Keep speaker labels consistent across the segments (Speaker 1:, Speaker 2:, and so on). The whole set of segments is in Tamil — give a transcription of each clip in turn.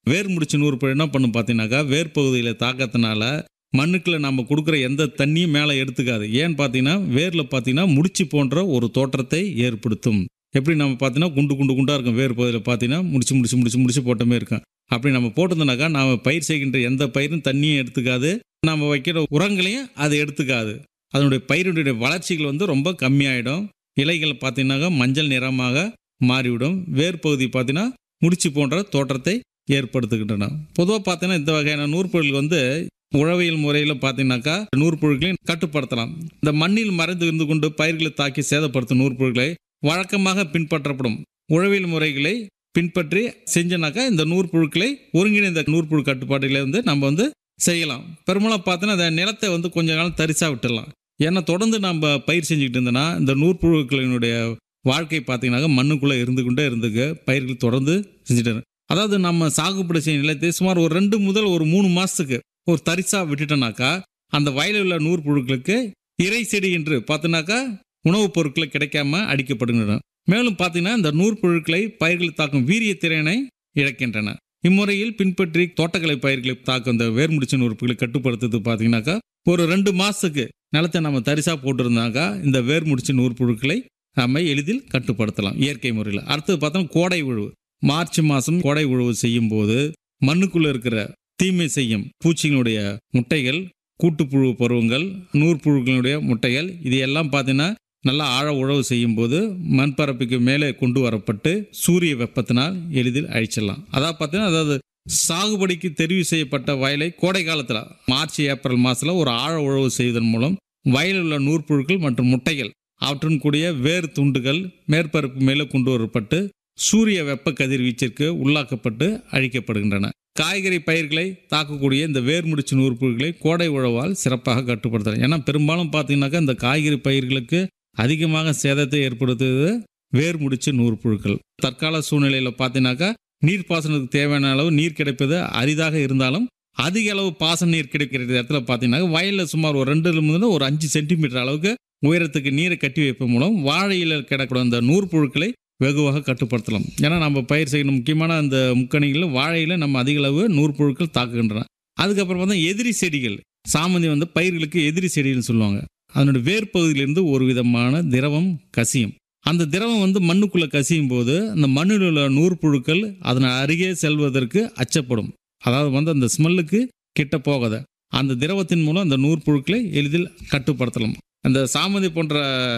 Speaker 1: வேர் முடிச்சு நூற்புழு என்ன பண்ணும் பார்த்தீங்கன்னாக்கா வேர் பகுதியில் தாக்கத்தினால மண்ணுக்குள்ள நம்ம கொடுக்குற எந்த தண்ணியும் மேலே எடுத்துக்காது ஏன்னு பார்த்தீங்கன்னா வேரில் பார்த்தீங்கன்னா முடிச்சு போன்ற ஒரு தோற்றத்தை ஏற்படுத்தும் எப்படி நம்ம பார்த்தீங்கன்னா குண்டு குண்டு குண்டாக இருக்கும் வேர் பகுதியில் பார்த்தீங்கன்னா முடிச்சு முடிச்சு முடிச்சு முடிச்சு போட்டமே இருக்கும் அப்படி நம்ம போட்டிருந்தோம்னாக்கா நாம பயிர் செய்கின்ற எந்த பயிரும் தண்ணியும் எடுத்துக்காது நம்ம வைக்கிற உரங்களையும் அது எடுத்துக்காது அதனுடைய பயிரினுடைய வளர்ச்சிகள் வந்து ரொம்ப கம்மியாயிடும் இலைகள் பார்த்தீங்கன்னாக்கா மஞ்சள் நிறமாக மாறிவிடும் வேர் பகுதி பார்த்தீங்கன்னா முடிச்சு போன்ற தோற்றத்தை ஏற்படுத்துகின்றன பொதுவாக பார்த்தீங்கன்னா இந்த வகையான நூற்பொருள் வந்து உழவியல் முறையில் பார்த்தீங்கன்னாக்கா நூற்புழுக்களையும் கட்டுப்படுத்தலாம் இந்த மண்ணில் மறைந்து இருந்து கொண்டு பயிர்களை தாக்கி சேதப்படுத்தும் நூற்புழுக்களை வழக்கமாக பின்பற்றப்படும் உழவியல் முறைகளை பின்பற்றி செஞ்சனாக்கா இந்த நூற்புழுக்களை ஒருங்கிணைந்த நூற்புழு கட்டுப்பாடுகளை வந்து நம்ம வந்து செய்யலாம் பெரும்பாலும் பார்த்தீங்கன்னா அந்த நிலத்தை வந்து கொஞ்ச காலம் தரிசா விட்டுடலாம் ஏன்னா தொடர்ந்து நம்ம பயிர் செஞ்சுக்கிட்டு இருந்தோன்னா இந்த நூற்புழுக்களினுடைய வாழ்க்கை பார்த்தீங்கன்னாக்கா மண்ணுக்குள்ளே இருந்து கொண்டே இருந்துக்க பயிர்கள் தொடர்ந்து செஞ்சுட்டு இரு- அதாவது நம்ம சாகுபடி செய்யும் நிலத்தை சுமார் ஒரு ரெண்டு முதல் ஒரு மூணு மாதத்துக்கு ஒரு தரிசா விட்டுட்டோனாக்கா அந்த வயலில் உள்ள நூற்புழுக்களுக்கு இறை செடி என்று பார்த்தோன்னாக்கா உணவுப் பொருட்களை கிடைக்காம அடிக்கப்படுகின்றன மேலும் பார்த்தீங்கன்னா இந்த நூற்புழுக்களை பயிர்களை தாக்கும் வீரிய திறனை இழக்கின்றன இம்முறையில் பின்பற்றி தோட்டக்கலை பயிர்களை தாக்கும் இந்த வேர்முடிச்ச நூற்புகளை கட்டுப்படுத்துறது பார்த்தீங்கன்னாக்கா ஒரு ரெண்டு மாசத்துக்கு நிலத்தை நம்ம தரிசா போட்டிருந்தாக்கா இந்த வேர்முடிச்ச நூற்புழுக்களை நம்ம எளிதில் கட்டுப்படுத்தலாம் இயற்கை முறையில் அடுத்தது பார்த்தோம்னா கோடை உழவு மார்ச் மாதம் கோடை உழவு செய்யும் போது மண்ணுக்குள்ள இருக்கிற தீமை செய்யும் பூச்சிகளுடைய முட்டைகள் கூட்டுப்புழு பருவங்கள் நூற்புழுக்களுடைய முட்டைகள் இது எல்லாம் பார்த்தீங்கன்னா நல்லா ஆழ உழவு செய்யும் போது மண்பரப்புக்கு மேலே கொண்டு வரப்பட்டு சூரிய வெப்பத்தினால் எளிதில் அழிச்சிடலாம் அதாவது பார்த்தீங்கன்னா அதாவது சாகுபடிக்கு தெரிவு செய்யப்பட்ட வயலை கோடை காலத்தில் மார்ச் ஏப்ரல் மாதத்தில் ஒரு ஆழ உழவு செய்வதன் மூலம் வயலில் உள்ள நூற்புழுக்கள் மற்றும் முட்டைகள் அவற்றுடன் கூடிய வேர் துண்டுகள் மேற்பரப்பு மேலே கொண்டு வரப்பட்டு சூரிய வெப்ப கதிர்வீச்சிற்கு உள்ளாக்கப்பட்டு அழிக்கப்படுகின்றன காய்கறி பயிர்களை தாக்கக்கூடிய இந்த வேர் முடிச்சு நூற்புழுக்களை கோடை உழவால் சிறப்பாக கட்டுப்படுத்தலாம் ஏன்னா பெரும்பாலும் பார்த்தீங்கன்னாக்கா இந்த காய்கறி பயிர்களுக்கு அதிகமாக சேதத்தை ஏற்படுத்துவது வேர் முடிச்சு நூற்புழுக்கள் தற்கால சூழ்நிலையில் பார்த்தீங்கன்னாக்கா நீர்ப்பாசனத்துக்கு தேவையான அளவு நீர் கிடைப்பது அரிதாக இருந்தாலும் அதிக அளவு பாசன நீர் கிடைக்கிற இடத்துல பார்த்தீங்கன்னா வயலில் சுமார் ஒரு ரெண்டு முதல் ஒரு அஞ்சு சென்டிமீட்டர் அளவுக்கு உயரத்துக்கு நீரை கட்டி வைப்பதன் மூலம் வாழையில் கிடக்கூடிய அந்த நூற்புழுக்களை வெகுவாக கட்டுப்படுத்தலாம் ஏன்னா நம்ம பயிர் செய்யணும் முக்கியமான அந்த முக்கணிகளில் வாழையில் நம்ம அதிக அளவு நூற்புழுக்கள் தாக்குகின்றன அதுக்கப்புறம் பார்த்தா எதிரி செடிகள் சாமந்தி வந்து பயிர்களுக்கு எதிரி செடிகள்னு சொல்லுவாங்க அதனுடைய வேர் பகுதியிலிருந்து ஒரு விதமான திரவம் கசியும் அந்த திரவம் வந்து மண்ணுக்குள்ளே கசியும் போது அந்த மண்ணில் உள்ள நூற்புழுக்கள் அதன் அருகே செல்வதற்கு அச்சப்படும் அதாவது வந்து அந்த ஸ்மெல்லுக்கு கிட்ட போகாத அந்த திரவத்தின் மூலம் அந்த நூற்புழுக்களை எளிதில் கட்டுப்படுத்தலாம் அந்த சாமந்தி போன்ற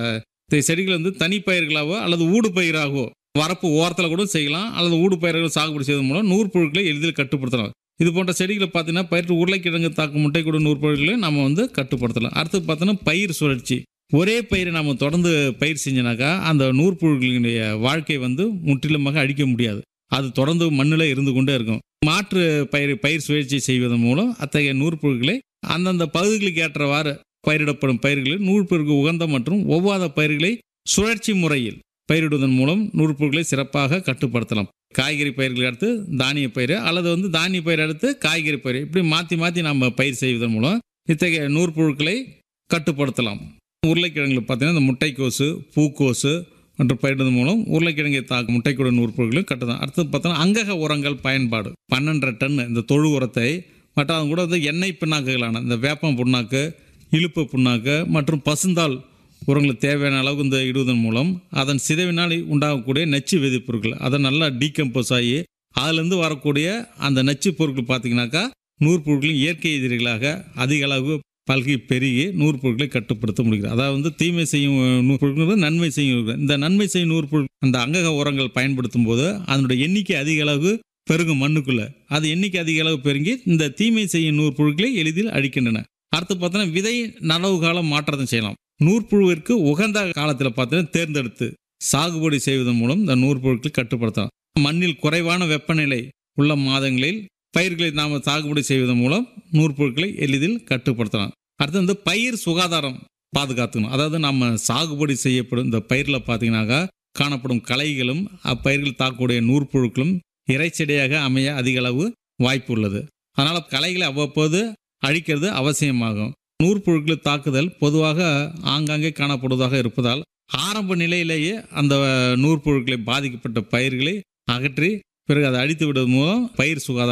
Speaker 1: தி- செடிகள் வந்து தனி பயிர்களாகவோ அல்லது ஊடு பயிராகவோ வரப்பு ஓரத்தில் கூட செய்யலாம் அல்லது ஊடு பயிர்கள் சாகுபடி செய்வதன் மூலம் நூற்புழுக்களை எளிதில் கட்டுப்படுத்தலாம் இது போன்ற செடிகளை பார்த்தீங்கன்னா பயிர் உருளைக்கிழங்கு தாக்கும் முட்டை கூட நூற்புழுக்களை நம்ம வந்து கட்டுப்படுத்தலாம் அடுத்து பார்த்தோன்னா பயிர் சுழற்சி ஒரே பயிரை நம்ம தொடர்ந்து பயிர் செஞ்சனாக்கா அந்த நூற்புழுக்களினுடைய வாழ்க்கை வந்து முற்றிலுமாக அழிக்க முடியாது அது தொடர்ந்து மண்ணில் இருந்து கொண்டே இருக்கும் மாற்று பயிர் பயிர் சுழற்சி செய்வதன் மூலம் அத்தகைய நூற்புழுக்களை அந்தந்த பகுதிகளுக்கு ஏற்றவாறு பயிரிடப்படும் பயிர்களில் நூற்புழுக்கு உகந்த மற்றும் ஒவ்வாத பயிர்களை சுழற்சி முறையில் பயிரிடுவதன் மூலம் நூற்புழுக்களை சிறப்பாக கட்டுப்படுத்தலாம் காய்கறி பயிர்கள் அடுத்து தானிய பயிர் அல்லது வந்து தானிய பயிர் அடுத்து காய்கறி பயிர் இப்படி மாற்றி மாற்றி நம்ம பயிர் செய்வதன் மூலம் இத்தகைய நூற்புழுக்களை கட்டுப்படுத்தலாம் உருளைக்கிழங்குல பார்த்தீங்கன்னா இந்த முட்டைக்கோசு பூக்கோசு மற்றும் பயிரிடுவதன் மூலம் உருளைக்கிழங்கை தாக்கு முட்டைக்கூட நூற்புழுக்களையும் கட்டுதான் அடுத்தது பார்த்தோன்னா அங்கக உரங்கள் பயன்பாடு பன்னெண்டரை டன் இந்த தொழு உரத்தை மற்றும் அது கூட வந்து எண்ணெய் பிண்ணாக்குகளான இந்த வேப்பம் புண்ணாக்கு இழுப்பு புண்ணாக்கு மற்றும் பசுந்தாள் உரங்களுக்கு தேவையான அளவுக்கு இந்த இடுவதன் மூலம் அதன் சிதைவினால் உண்டாகக்கூடிய நச்சு வேதிப்பொருட்கள் அதை நல்லா டீகம்போஸ் ஆகி அதுலேருந்து வரக்கூடிய அந்த நச்சு பொருட்கள் பார்த்தீங்கன்னாக்கா நூற்பொருட்களின் இயற்கை எதிரிகளாக அதிக அளவு பல்கி பெருகி நூற்பொருட்களை கட்டுப்படுத்த முடிகிறது அதாவது வந்து தீமை செய்யும் நூற்பொருட்கள் நன்மை செய்யும் நூற்பொருட்கள். இந்த நன்மை செய்யும் நூற்பொருட்கள் அந்த அங்கக உரங்கள் பயன்படுத்தும் போது அதனுடைய எண்ணிக்கை அதிக அளவு பெருகும் மண்ணுக்குள்ள அது எண்ணிக்கை அதிக அளவு பெருங்கி இந்த தீமை செய்யும் நூற்பொருட்களை எளிதில் அழிக்கின்றன அடுத்து பார்த்தோன்னா விதை நடவு காலம் மாற்றத்தை செய்யலாம் நூற்புழுவிற்கு உகந்த காலத்தில் பார்த்தீங்கன்னா தேர்ந்தெடுத்து சாகுபடி செய்வதன் மூலம் இந்த நூற்புழுக்களை கட்டுப்படுத்தலாம் மண்ணில் குறைவான வெப்பநிலை உள்ள மாதங்களில் பயிர்களை நாம் சாகுபடி செய்வதன் மூலம் நூற்புழுக்களை எளிதில் கட்டுப்படுத்தலாம் அடுத்து வந்து பயிர் சுகாதாரம் பாதுகாத்துக்கணும் அதாவது நம்ம சாகுபடி செய்யப்படும் இந்த பயிரில் பார்த்தீங்கன்னாக்கா காணப்படும் களைகளும் அப்பயிர்கள் தாக்கக்கூடிய நூற்புழுக்களும் இறைச்செடியாக அமைய அதிக அளவு வாய்ப்பு உள்ளது அதனால் களைகளை அவ்வப்போது அழிக்கிறது அவசியமாகும் நூற்புழுக்களை தாக்குதல் பொதுவாக ஆங்காங்கே காணப்படுவதாக இருப்பதால் ஆரம்ப நிலையிலேயே அந்த நூற்புழுக்களை பாதிக்கப்பட்ட பயிர்களை அகற்றி பிறகு அதை அழித்து விடுவதன் மூலம் பயிர் சுகாதாரம்